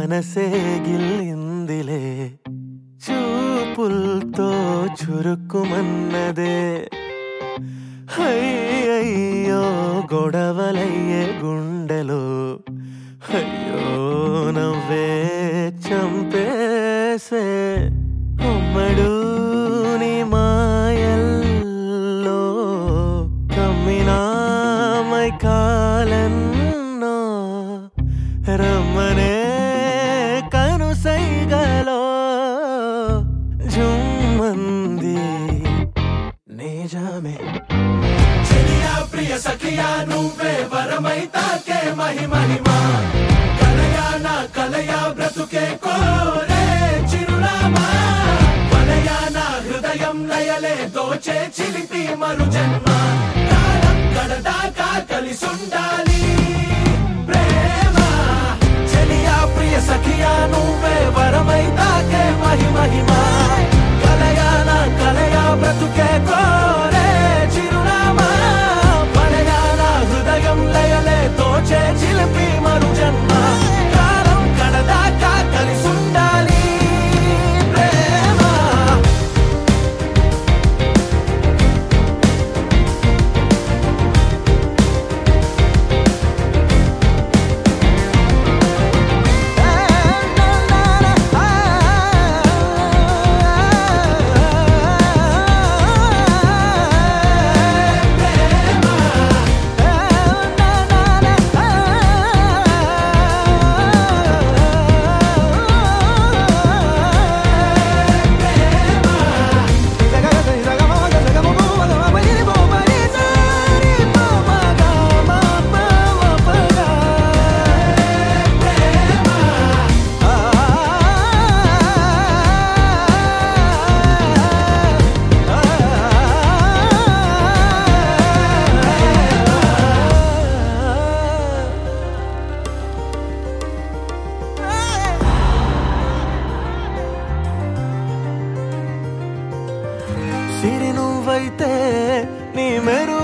మనసే గిల్లిందిలే చూపుల్తో చురుక్కుమన్నదే అయ్యయ్యో గొడవలయ్యే గుండెలో అయ్యో నవ్వే చంపేసే అమ్మడు నీ మాయల్లో కమ్మినామై కాలన్నో రమ్మనే కనుసైగలో జుమ్మంది నిజమే చెలియా ప్రియ సఖియా నువ్వే వరమై తాకే మహిమహిమా కలయా నా కలయా బ్రతుకే కోరే చిరునామా వలయా నా హృదయం లయలే దోచే చిలిపి మరు జన్మ కాలం గడదాకా కలిసుండాలి ప్రేమ చెలియా ప్రియ సఖియా నువ్వే వరమై తాకే మహిమహిమా కలయా నా కలయా బ్రతుకే కోరే చిరునామా పడయా నా హృదయం లయలే తోచే చిలిపి మరు జన్మ కాలం కడదాకా కలిసుండాలి ప్రేమ సిరి నువ్వైతే నీ మెరు